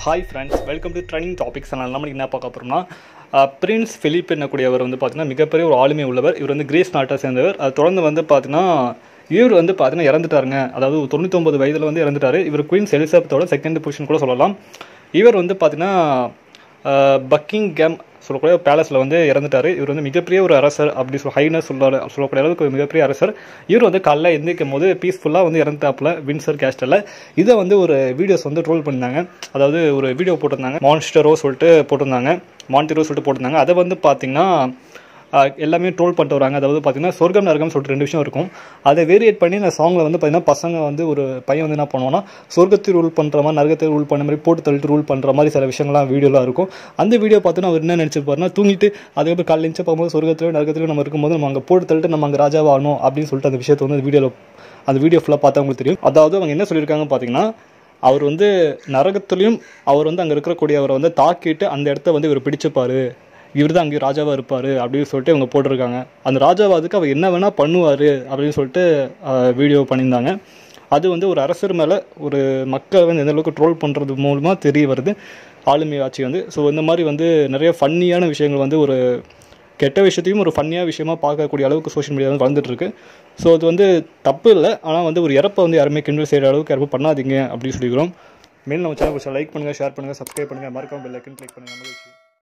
hi friends welcome to trending topics நம்ம இன்னைக்கு என்ன பார்க்க போகிறோம்னா பிரின்ஸ் ஃபிலிப் என்னக்கூடியவர் வந்து பார்த்தீங்கன்னா மிகப்பெரிய ஒரு ஆளுமை உள்ளவர் இவர் வந்து கிரேஸ் நாட்டை சேர்ந்தவர் அது தொடர்ந்து வந்து பார்த்தீங்கன்னா இவர் வந்து பார்த்தீங்கன்னா இறந்துட்டாருங்க அதாவது தொண்ணூத்தொம்பது வயதில் வந்து இறந்துட்டாரு இவர் குயின்ஸ் எலிசபெத்தோட செகண்ட் பொசிஷன் கூட சொல்லலாம் இவர் வந்து பார்த்தீங்கன்னா பக்கிங்ஹாம் சொல்லக்கூடிய பேலஸில் வந்து இறந்துட்டார் இவர் வந்து மிகப்பெரிய ஒரு அரசர் அப்படி சொல் ஹைனஸ் சொல்ல சொல்லக்கூடிய அளவுக்கு ஒரு மிகப்பெரிய அரசர் இவர் வந்து காலைல எந்திரிக்கும் போது பீஸ்ஃபுல்லாக வந்து இறந்துட்டாப்புல வின்சர் கேஸ்டலில் இதை வந்து ஒரு வீடியோஸ் வந்து ட்ரோல் பண்ணியிருந்தாங்க அதாவது ஒரு வீடியோ போட்டிருந்தாங்க மான்ஸ்டரோ சொல்லிட்டு போட்டிருந்தாங்க மான்டிரோ சொல்லிட்டு போட்டிருந்தாங்க அதை வந்து பார்த்தீங்கன்னா ஆஹ் எல்லாமே ட்ரோல் பண்ணிட்டு வராங்க அதாவது பார்த்தீங்கன்னா சொர்க்கம் நரகம் சொல்லிட்டு ரெண்டு விஷயம் இருக்கும் அதை வேரியேட் பண்ணி இந்த சாங்கில் வந்து பார்த்தீங்கன்னா பசங்க வந்து ஒரு பையன் வந்து என்ன பண்ணுவான்னா சொர்க்கத்தை ரூல் பண்ணுற மாதிரி நரகத்தை ரூல் பண்ண மாதிரி போட்டு தள்ளிட்டு ரூல் பண்ணுற மாதிரி சில விஷயங்கள்லாம் வீடியோலாம் இருக்கும் அந்த வீடியோ பார்த்தோன்னா அவர் என்ன நினச்சிருப்பாருன்னா தூங்கிட்டு அதுக்கப்புறம் காலையில் எழுந்து போகும்போது சொர்க்கத்திலும் நரகத்திலும் நம்ம இருக்கும்போது நம்ம அங்கே போட்டு தள்ளிட்டு நம்ம அங்கே ராஜாவாகணும் அப்படின்னு சொல்லிட்டு அந்த விஷயத்தை வந்து வீடியோவில் அந்த வீடியோ ஃபுல்லாக பார்த்தா உங்களுக்கு தெரியும் அதாவது அவங்க என்ன சொல்லியிருக்காங்க பார்த்தீங்கன்னா அவர் வந்து நரகத்துலேயும் அவர் வந்து அங்கே இருக்கக்கூடிய அவரை வந்து தாக்கிட்டு அந்த இடத்த வந்து இவர் பிடிச்சுப்பாரு இவர் தான் அங்கே ராஜாவாக இருப்பார் அப்படின்னு சொல்லிட்டு இவங்க போட்டிருக்காங்க அந்த ராஜாவாதுக்கு அவர் என்ன வேணால் பண்ணுவார் அப்படின்னு சொல்லிட்டு வீடியோ பண்ணியிருந்தாங்க அது வந்து ஒரு அரசர் மேலே ஒரு மக்கள் வந்து எந்த அளவுக்கு ட்ரோல் பண்ணுறது மூலமாக தெரிய வருது ஆளுமை ஆட்சி வந்து ஸோ இந்த மாதிரி வந்து நிறைய ஃபன்னியான விஷயங்கள் வந்து ஒரு கெட்ட விஷயத்தையும் ஒரு ஃபன்னியாக விஷயமா பார்க்கக்கூடிய அளவுக்கு சோஷியல் மீடியா வந்து வளர்ந்துட்டு இருக்கு ஸோ அது வந்து தப்பு இல்லை ஆனால் வந்து ஒரு இறப்பை வந்து யாருமே கிண்டல் செய்கிற அளவுக்கு யாரும் பண்ணாதீங்க அப்படின்னு சொல்லிக்கிறோம் மேலும் நம்ம சேனல் லைக் பண்ணுங்கள் ஷேர் பண்ணுங்கள் சப்ஸ்கிரைப் பண்ணுங்கள் மறக்காம பெல் ஐக்கன் கிளிக் பண்ணுங்கள் மகிழ்ச்சி